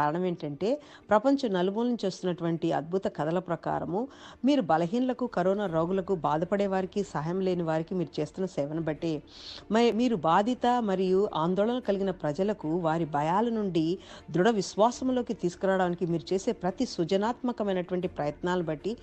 కారణం ఏంటంటే ప్రపంచం నలుమూల నుంచి వస్తున్నటువంటి అద్భుత కథల ప్రకారము మీరు బలహీనలకు కరోనా రోగులకు బాధపడే వారికి సహాయం లేని వారికి మీరు చేస్తున్న సేవను బట్టి మరి మీరు బాధిత మరియు ఆందోళన కలిగిన ప్రజలకు వారి భయాల నుండి దృఢ విశ్వాసంలోకి తీసుకురావడానికి మీరు చేసే ప్రతి సృజనాత్మకమైనటువంటి ప్రయత్నాలు బట్టి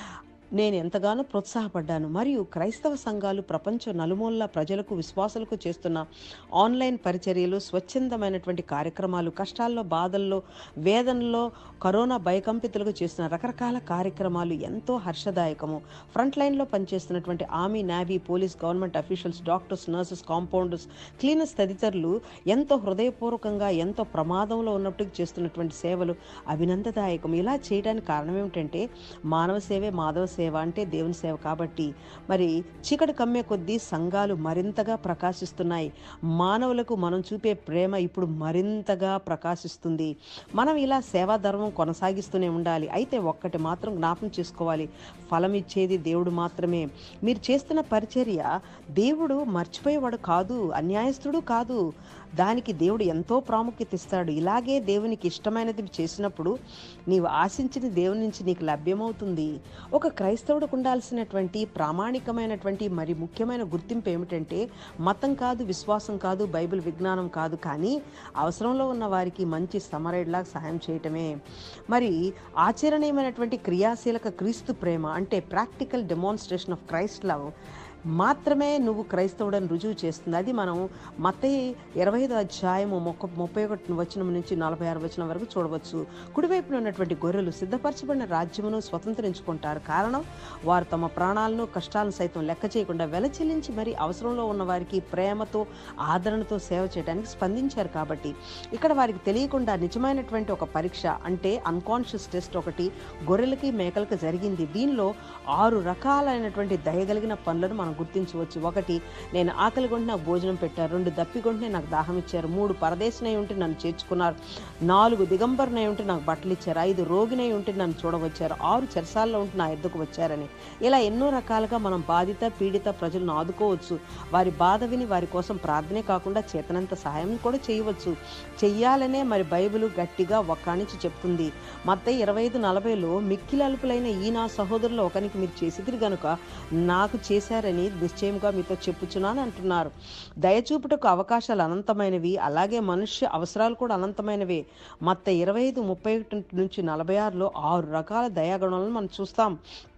నేను ఎంతగానో ప్రోత్సాహపడ్డాను మరియు క్రైస్తవ సంఘాలు ప్రపంచ నలుమూలల ప్రజలకు విశ్వాసులకు చేస్తున్న ఆన్లైన్ పరిచర్యలు స్వచ్ఛందమైనటువంటి కార్యక్రమాలు కష్టాల్లో బాధల్లో వేదనలో కరోనా భయకంపితులకు చేస్తున్న రకరకాల కార్యక్రమాలు ఎంతో హర్షదాయకము ఫ్రంట్ లైన్లో పనిచేస్తున్నటువంటి army navy police government officials doctors nurses compounders cleaners తదితరులు ఎంతో హృదయపూర్వకంగా ఎంతో ప్రమాదంలో ఉన్నప్పటికీ చేస్తున్నటువంటి సేవలు అభినందదాయకం ఇలా చేయడానికి కారణం ఏమిటంటే మానవ సేవే మాధవ సేవ అంటే దేవుని సేవ కాబట్టి మరి చీకటి కమ్మే కొద్దీ సంఘాలు మరింతగా ప్రకాశిస్తున్నాయి మానవులకు మనం చూపే ప్రేమ ఇప్పుడు మరింతగా ప్రకాశిస్తుంది మనం ఇలా సేవా ధర్మం కొనసాగిస్తూనే ఉండాలి అయితే ఒక్కటి మాత్రం జ్ఞాపం చేసుకోవాలి ఫలం ఇచ్చేది దేవుడు మాత్రమే మీరు చేస్తున్న పరిచర్య దేవుడు మర్చిపోయేవాడు కాదు అన్యాయస్తుడు కాదు దానికి దేవుడు ఎంతో ప్రాముఖ్యత ఇస్తాడు ఇలాగే దేవునికి ఇష్టమైనది చేసినప్పుడు నీవు ఆశించిన దేవుని నుంచి నీకు లభ్యమవుతుంది ఒక క్రైస్తవుడికి ఉండాల్సినటువంటి ప్రామాణికమైనటువంటి మరి ముఖ్యమైన గుర్తింపు ఏమిటంటే మతం కాదు విశ్వాసం కాదు బైబిల్ విజ్ఞానం కాదు కానీ అవసరంలో ఉన్న వారికి మంచి సమరైడ్లాగా సహాయం చేయటమే మరి ఆచరణీయమైనటువంటి క్రియాశీలక క్రీస్తు ప్రేమ అంటే practical demonstration of Christ love మాత్రమే నువ్వు క్రైస్తవుడని రుజువు చేస్తుంది అది మనం మత్తయి ఇరవై ఐదు అధ్యాయము మొక్క ముప్పై ఒకటి వచనం నుంచి నలభై ఆరు వచనం వరకు చూడవచ్చు కుడివైపున ఉన్నటువంటి గొర్రెలు సిద్ధపరచబడిన రాజ్యమును స్వతంత్రించుకుంటారు కారణం వారు తమ ప్రాణాలను కష్టాలను సైతం లెక్క చేయకుండా వెల చెల్లించి మరి అవసరంలో ఉన్న వారికి ప్రేమతో ఆదరణతో సేవ చేయడానికి స్పందించారు కాబట్టి ఇక్కడ వారికి తెలియకుండా నిజమైనటువంటి ఒక పరీక్ష అంటే అన్కాన్షియస్ టెస్ట్ ఒకటి గొర్రెలకి మేకలకి జరిగింది దీనిలో ఆరు రకాలైనటువంటి దయగలిగిన పనులను మనం గుర్తించవచ్చు ఒకటి నేను ఆకలి కొంటే నాకు భోజనం పెట్టారు రెండు దప్పి కొంటే నాకు దాహం ఇచ్చారు మూడు పరదేశనై ఉంటే నన్ను చేర్చుకున్నారు నాలుగు దిగంబరనై ఉంటే నాకు బట్టలు ఇచ్చారు ఐదు రోగినై ఉంటే నన్ను చూడవచ్చారు ఆరు చెరసాల్లో ఉంటే నా ఎద్దుకు వచ్చారని ఇలా ఎన్నో రకాలుగా మనం బాధిత పీడిత ప్రజలను ఆదుకోవచ్చు వారి బాధ విని వారి కోసం ప్రార్థనే కాకుండా చేతనంత సహాయం కూడా చేయవచ్చు చెయ్యాలనే మరి బైబిల్ గట్టిగా ఒక్కానించి చెప్తుంది మత్త ఇరవై ఐదు నలభైలో మిక్కిలి అలుపులైన ఈ నా సహోదరులు ఒకనికి మీరు చేసిదిరి గనుక నాకు చేశారని నిశ్చయంగా మీతో చెప్పుచున్నాను అంటున్నారు దయచూపుటకు అవకాశాలు అనంతమైనవి అలాగే మనుష్య అవసరాలు కూడా అనంతమైనవే మత్త ఇరవై ఐదు ముప్పై ఒకటి నుంచి నలభై ఆరులో ఆరు రకాల దయాగుణాలను మనం చూస్తాం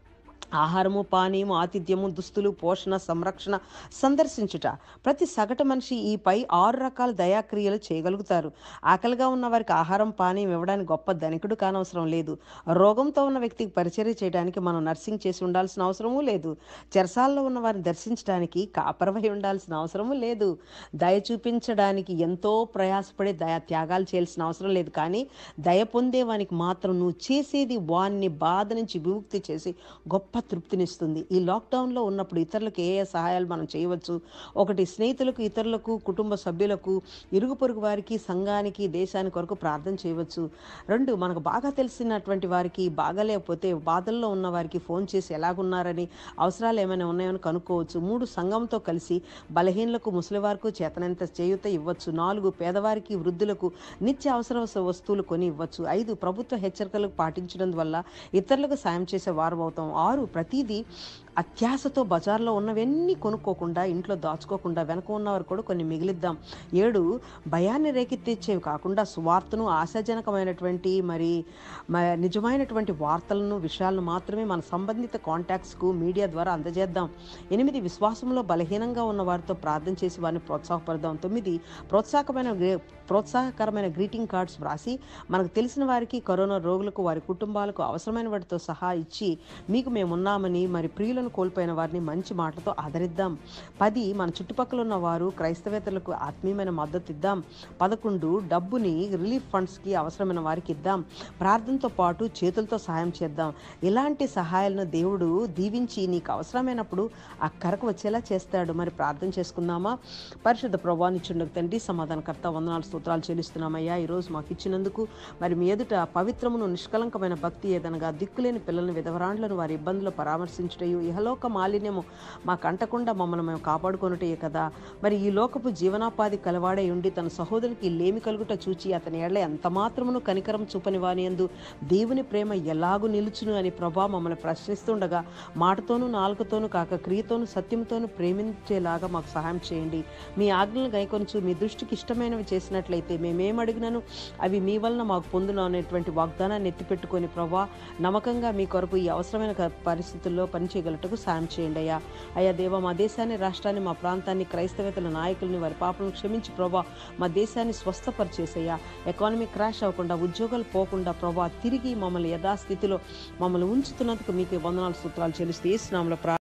ఆహారము పానీయము ఆతిథ్యము దుస్తులు పోషణ సంరక్షణ సందర్శించుట ప్రతి సగటు మనిషి ఈ పై ఆరు రకాల దయాక్రియలు చేయగలుగుతారు ఆకలిగా ఉన్న వారికి ఆహారం పానీయం ఇవ్వడానికి గొప్ప ధనికుడు కానవసరం లేదు రోగంతో ఉన్న వ్యక్తికి పరిచర్య చేయడానికి మనం నర్సింగ్ చేసి ఉండాల్సిన అవసరమూ లేదు చెరసాల్లో ఉన్న వారిని దర్శించడానికి కాపరవై ఉండాల్సిన అవసరమూ లేదు దయ చూపించడానికి ఎంతో ప్రయాసపడి దయ త్యాగాలు చేయాల్సిన అవసరం లేదు కానీ దయ పొందేవానికి మాత్రం నువ్వు చేసేది వాన్ని బాధ నుంచి విముక్తి చేసి గొప్ప తృప్తినిస్తుంది ఈ లాక్డౌన్లో ఉన్నప్పుడు ఇతరులకు ఏ ఏ సహాయాలు మనం చేయవచ్చు ఒకటి స్నేహితులకు ఇతరులకు కుటుంబ సభ్యులకు ఇరుగు పొరుగు వారికి సంఘానికి దేశానికి కొరకు ప్రార్థన చేయవచ్చు రెండు మనకు బాగా తెలిసినటువంటి వారికి బాగాలేకపోతే బాధల్లో ఉన్న వారికి ఫోన్ చేసి ఎలాగున్నారని అవసరాలు ఏమైనా ఉన్నాయని కనుక్కోవచ్చు మూడు సంఘంతో కలిసి బలహీనలకు ముసలివారికి చేతనంత చేయూత ఇవ్వచ్చు నాలుగు పేదవారికి వృద్ధులకు నిత్య అవసర వస్తువులు కొని ఇవ్వచ్చు ఐదు ప్రభుత్వ హెచ్చరికలు పాటించడం వల్ల ఇతరులకు సాయం చేసే వారు అవుతాం ఆరు ప్రతిదీ అత్యాశతో బజార్లో ఉన్నవన్నీ కొనుక్కోకుండా ఇంట్లో దాచుకోకుండా వెనక ఉన్నవారు కూడా కొన్ని మిగిలిద్దాం ఏడు భయాన్ని రేకెత్తిచ్చేవి కాకుండా స్వార్థను ఆశాజనకమైనటువంటి మరి మ- నిజమైనటువంటి వార్తలను విషయాలను మాత్రమే మన సంబంధిత కాంటాక్ట్స్కు మీడియా ద్వారా అందజేద్దాం ఎనిమిది విశ్వాసంలో బలహీనంగా ఉన్న వారితో ప్రార్థన చేసి వారిని ప్రోత్సాహపడదాం తొమ్మిది ప్రోత్సాహకమైన గ్రే- ప్రోత్సాహకరమైన గ్రీటింగ్ కార్డ్స్ వ్రాసి మనకు తెలిసిన వారికి కరోనా రోగులకు వారి కుటుంబాలకు అవసరమైన వాటితో సహా ఇచ్చి మీకు మేమున్నామని మరి ప్రియులను కోల్పోయిన వారిని మంచి మాటతో ఆదరిద్దాం పది మన చుట్టుపక్కల ఉన్న వారు క్రైస్తవేతలకు ఆత్మీయమైన మద్దతు ఇద్దాం పదకొండు డబ్బుని రిలీఫ్ ఫండ్స్కి అవసరమైన వారికి ఇద్దాం ప్రార్థనతో పాటు చేతులతో సహాయం చేద్దాం ఇలాంటి సహాయాలను దేవుడు దీవించి నీకు అవసరమైనప్పుడు అక్కరకు వచ్చేలా చేస్తాడు మరి ప్రార్థన చేసుకుందామా పరిశుద్ధ ప్రభాని చుండకు తండ్రి సమాధానకర్త వందనాలు స్తోత్రాలు చెల్లిస్తున్నామయ్యా ఈరోజు మాకు ఇచ్చినందుకు మరి మీ ఎదుట పవిత్రమును నిష్కలంకమైన భక్తి ఏదనగా దిక్కులేని పిల్లలను విధవరాండ్లను వారి ఇబ్బందులు పరామర్శించుటయు ఇహలోక మాలిన్యము మాకు అంటకుండా మమ్మల్ని మేము కాపాడుకొనుటే కదా మరి ఈ లోకపు జీవనాపాధి కలవాడై ఉండి తన సహోదరునికి లేమి కలుగుట చూచి అతని ఏళ్ల ఎంత మాత్రమును కనికరం చూపని వాని యందు దేవుని ప్రేమ ఎలాగు నిలుచును అని ప్రభా మమ్మల్ని ప్రశ్నిస్తుండగా మాటతోనూ నాలుకతోనూ కాక క్రియతోనూ సత్యంతోనూ ప్రేమించేలాగా మాకు సహాయం చేయండి మీ ఆజ్ఞలను గైకొనుచు మీ దృష్టికి ఇష్టమైనవి చేసినట్లయితే మేమేం అడిగినాను అవి మీ వలన మాకు పొందును అనేటువంటి వాగ్దానాన్ని ఎత్తిపెట్టుకొని ప్రభా నమ్మకంగా మీ కొరకు ఈ అవసరమైన క- పరిస్థితుల్లో పనిచేయగలటకు సాయం చేయండి అయ్యా అయ్యా దేవ మా దేశాన్ని రాష్ట్రాన్ని మా ప్రాంతాన్ని క్రైస్తవేతల నాయకుల్ని వారి పాపలను క్షమించి ప్రభా మా దేశాన్ని స్వస్థపరిచేసయ్యా ఎకానమీ క్రాష్ అవ్వకుండా ఉద్యోగాలు పోకుండా ప్రభా తిరిగి మమ్మల్ని యథాస్థితిలో మమ్మల్ని ఉంచుతున్నందుకు మీకు వందనాలు సూత్రాలు చెల్లిస్తూ ఏ స్నామంలో ప్రా